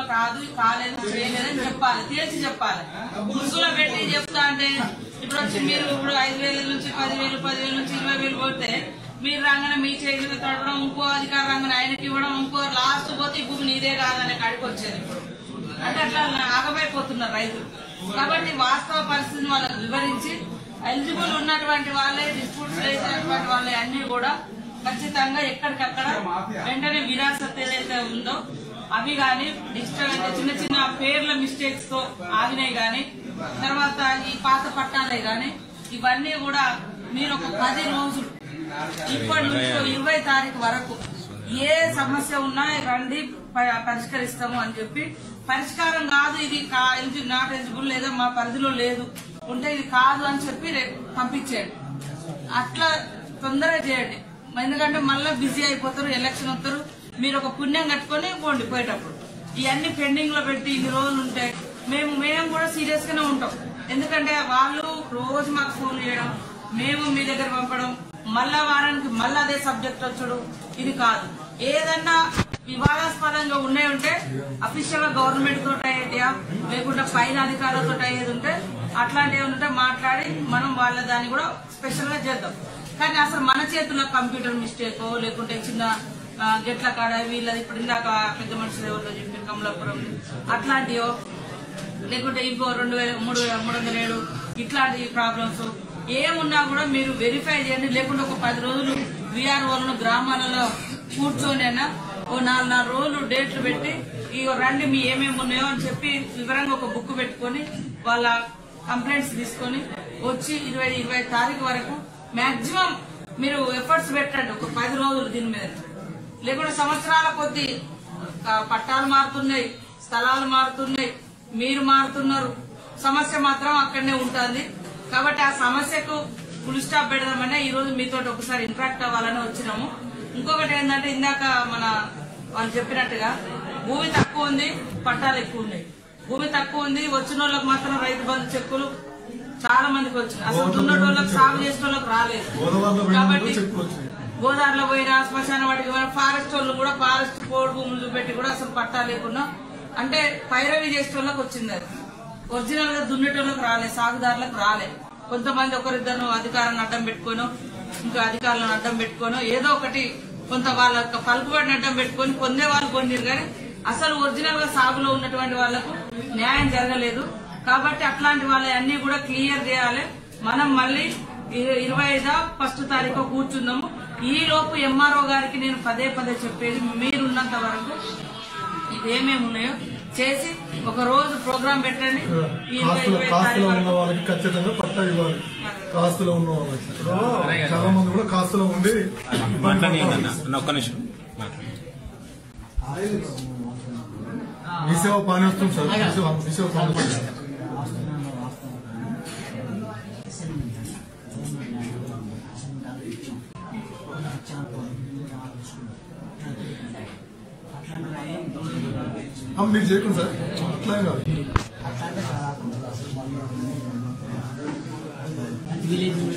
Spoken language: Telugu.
కాదు కాలేదు చేయలేదని చెప్పాలి తేల్చి చెప్పాలి ముసుగులో పెట్టి చెప్తా అంటే ఇప్పుడు వచ్చి మీరు ఇప్పుడు ఐదు వేల నుంచి పదివేలు పదివేల నుంచి ఇరవై వేలు కొడితే మీరు రాగానే మీ చేతులు తడవడం ఇంకో అధికార రంగం ఆయనకి ఇవ్వడం ఇంకో లాస్ట్ పోతే ఈ భూమి నీదే కాదనే కాడికి వచ్చేది ఇప్పుడు అంటే అట్లా ఆగమైపోతున్నారు రైతులు కాబట్టి వాస్తవ పరిస్థితిని వాళ్ళకి వివరించి ఎలిజిబుల్ ఉన్నటువంటి వాళ్ళే డిస్ప్యూట్స్ వేసినటువంటి వాళ్ళే అన్ని కూడా ఖచ్చితంగా ఎక్కడికక్కడ వెంటనే విరాసత్ ఏదైతే ఉందో అవి గాని డిజిటల్ అంటే చిన్న చిన్న పేర్ల మిస్టేక్స్ తో ఆగినాయి గాని తర్వాత ఈ పాత పట్టాలే గాని ఇవన్నీ కూడా మీరు ఒక పది రోజులు ఇప్పటి నుంచి ఇరవై తారీఖు వరకు ఏ సమస్య ఉన్నా రండి ప- పరిష్కరిస్తాము అని చెప్పి పరిష్కారం కాదు ఇది కా- ఎలిజి- నాట్ ఎలిజిబుల్ లేదా మా పరిధిలో లేదు ఉంటే ఇది కాదు అని చెప్పి రేపు పంపించేయండి అట్లా తొందరగా చేయండి ఎందుకంటే మళ్ళీ బిజీ అయిపోతారు ఎలక్షన్ వస్తారు మీరు ఒక పుణ్యం కట్టుకొని పోండి పోయేటప్పుడు ఇవన్నీ పెండింగ్ లో పెట్టి ఇన్ని రోజులు ఉంటే మేము మేము కూడా సీరియస్ గానే ఉంటాం ఎందుకంటే వాళ్ళు రోజు మాకు ఫోన్ చేయడం మేము మీ దగ్గర పంపడం మళ్ళా వారానికి మళ్ళా అదే సబ్జెక్ట్ వచ్చడం ఇది కాదు ఏదన్నా వివాదాస్పదంగా ఉన్నాయి ఉంటే అఫీషియల్ గా గవర్నమెంట్ తోటి అయ్యేటియా లేకుంటే పైన అధికారులతో అయ్యేది ఉంటే అట్లాంటివి ఉంటే మాట్లాడి మనం వాళ్ళ దాన్ని కూడా స్పెషల్ గా చేద్దాం కానీ అసలు మన చేతుల్లో కంప్యూటర్ మిస్టేక్ లేకుంటే చిన్న ఆ, గెట్ల కాడ వీళ్ళది ఇప్పుడు ఇందాక పెద్ద మనుషులు ఎవరిలో చెప్పి కమలాపురం అట్లాంటివో లేకుంటే ఇంకో రెండు వేల మూడు వేల మూడు వందల ఏడు ఇట్లాంటి ప్రాబ్లమ్స్ ఏమున్నా కూడా మీరు వెరిఫై చేయండి లేకుంటే ఒక పది రోజులు విఆర్ఓలను గ్రామాలలో కూర్చొని అయినా ఓ నాలుగు నాలుగు రోజులు డేట్లు పెట్టి ఇగో రండి మీ ఏమేమి ఉన్నాయో అని చెప్పి వివరంగా ఒక బుక్ పెట్టుకొని వాళ్ళ కంప్లైంట్స్ తీసుకొని వచ్చి ఇరవై ఇరవై తారీఖు వరకు మాక్సిమం మీరు ఎఫర్ట్స్ పెట్టండి ఒక పది రోజులు దీని మీద లేకుంటే సంవత్సరాల కొద్దీ ఆ, పట్టాలు మారుతున్నాయి స్థలాలు మారుతున్నాయి మీరు మారుతున్నారు సమస్య మాత్రం అక్కడనే ఉంటుంది కాబట్టి ఆ సమస్యకు ఫుల్ స్టాప్ పెడదామనే ఈ రోజు మీతో ఒకసారి ఇంటరాక్ట్ అవ్వాలని వచ్చినాము ఇంకొకటి ఏంటంటే ఇందాక మన వాళ్ళు చెప్పినట్టుగా భూమి తక్కువ ఉంది పట్టాలు ఎక్కువ ఉన్నాయి భూమి తక్కువ ఉంది వచ్చిన వాళ్ళకి మాత్రం రైతు బంధు చెక్కులు చాలా మందికి వచ్చింది అసలు దున్నటోళ్ళకి సాగు చేసిన వాళ్ళకి రాలేదు గోదావరిలో కాబట్టి పోయినప్పుడు చెక్కులు వచ్చినాయి గోదావరిలో పోయినా శ్మశాన వాటికి పోయినా ఫారెస్ట్ వాళ్ళు కూడా ఫారెస్ట్ కోడ్ భూములు చూపెట్టి కూడా అసలు పట్టా లేకుండా అంటే పైరవి చేసే వాళ్ళకి వచ్చింది అది ఒరిజినల్ గా దున్నేటోళ్ళకి రాలే సాగుదారులకు రాలే కొంతమంది ఒకరిద్దరు అధికారాన్ని అడ్డం పెట్టుకోను ఇంకా అధికారులను అడ్డం పెట్టుకోను ఏదో ఒకటి కొంత వాళ్ళ యొక్క పలుకుబడిని అడ్డం పెట్టుకొని పొందే వాళ్ళు పొందిరు కానీ అసలు ఒరిజినల్ గా సాగులో ఉన్నటువంటి వాళ్లకు న్యాయం జరగలేదు కాబట్టి అట్లాంటి వాళ్ళ అన్ని కూడా క్లియర్ చేయాలి మనం మళ్ళీ ఇర- ఇరవై ఐదో ఫస్ట్ తారీఖు కూర్చుందాము ఈ లోపు ఎంఆర్ఓ గారికి నేను పదే పదే చెప్పేది మీరున్నంత వరకు ఇవేమేమి ఉన్నాయో చేసి ఒక రోజు ప్రోగ్రాం పెట్టండి ఈ ఇరవై కాస్తులో ఇరవై కాస్తులో తారీఖు ఉన్న వరకు. వాళ్ళకి ఖచ్చితంగా పట్టా ఇవ్వాలి కాస్తులో ఉన్న వాళ్ళకి ఇప్పుడు చాలా మంది కూడా కాస్తులో ఉండి ఇబ్బంది మాట్లాడి పడుతున్నారు. అన్న ఒక్క నిమిషం మాట్లాడి మీ సేవ పని వస్తుంది సార్ మీ సేవ మీ సేవ పని వస్తుంది ఆ, మీరు చేయకుండా సార్ అట్లా ఏం కాదు విలేజ్